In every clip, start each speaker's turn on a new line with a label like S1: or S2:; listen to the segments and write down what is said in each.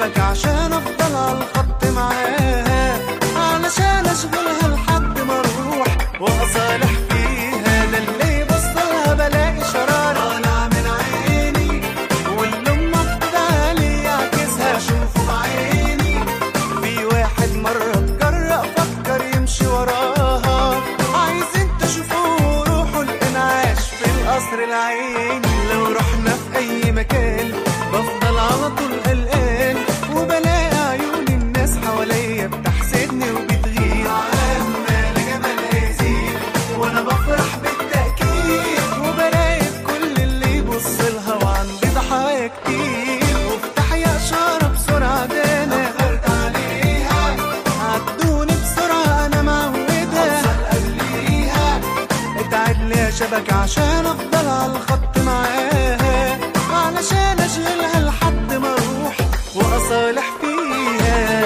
S1: شبكة عشان افضل على الخط معاها علشان اشغلها لحد ما اروح واصالح فيها ده اللي يبصلها بلاقي شرار طالع من عيني واللي مفقود علي يعكسها اشوفه بعيني في واحد مرة اتجرأ فكر يمشي وراها عايزين تشوفوا روحوا الانعاش في القصر العيني لو رحنا في اي مكان بفضل على طول قلقان وبلاقي عيون الناس حواليا بتحسدني وبتغير عمال جمالها يزيد وانا بفرح بالتأكيد وبراقب كل اللي يبص لها وعندي ضحايا كتير وافتح يا اشاره بسرعه ده انا قفلت عليها عدوني بسرعه انا معودها اوصل قبليها اتعد لي يا شبكة عشان افضل على الخط معاها علشان اشغلها لحد ما اروح واصالح فيها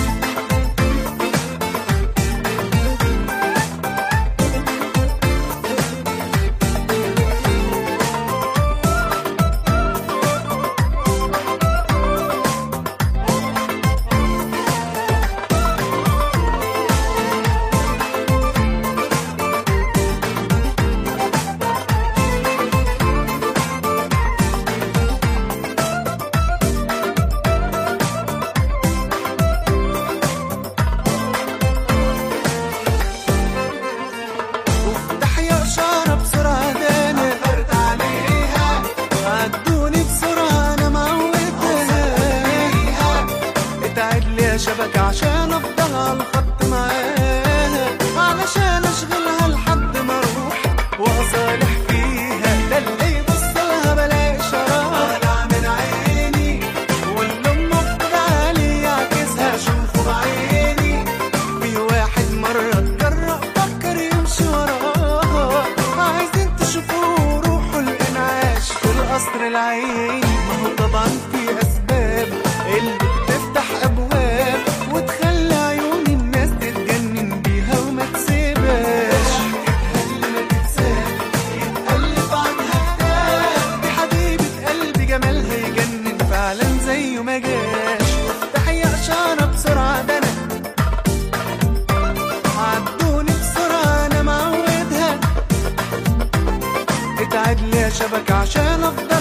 S1: وافتح يا اشاره بسرعه ده انا قفلت عليها عدوني بسرعه انا معودها اتعد لي يا شبكة عشان افضل على الخط معاها علشان اشغلها لحد ما اروح واصالح فيها ده اللي يبصلها بلاقي شرار طالع من عيني واللي مفقود علي يعكسها اشوفه بعيني في واحد مرة اتجرأ فكر يمشي وراها عايزين تشوفوا روحوا الانعاش في القصر العيني ما هو طبعا في اسباب اللي بتفتح ابواب وتخلي عيون الناس تتجنن بيها وما تسيبهاش اللي ما تتساب يتقلب عنها كتاب دي حبيبة قلبي جمالها يجنن فعلا زيه ما جاش وافتح يا اشاره بسرعه ده انا عدوني بسرعة أنا معودها اتعد لي يا شبكة عشان أفضل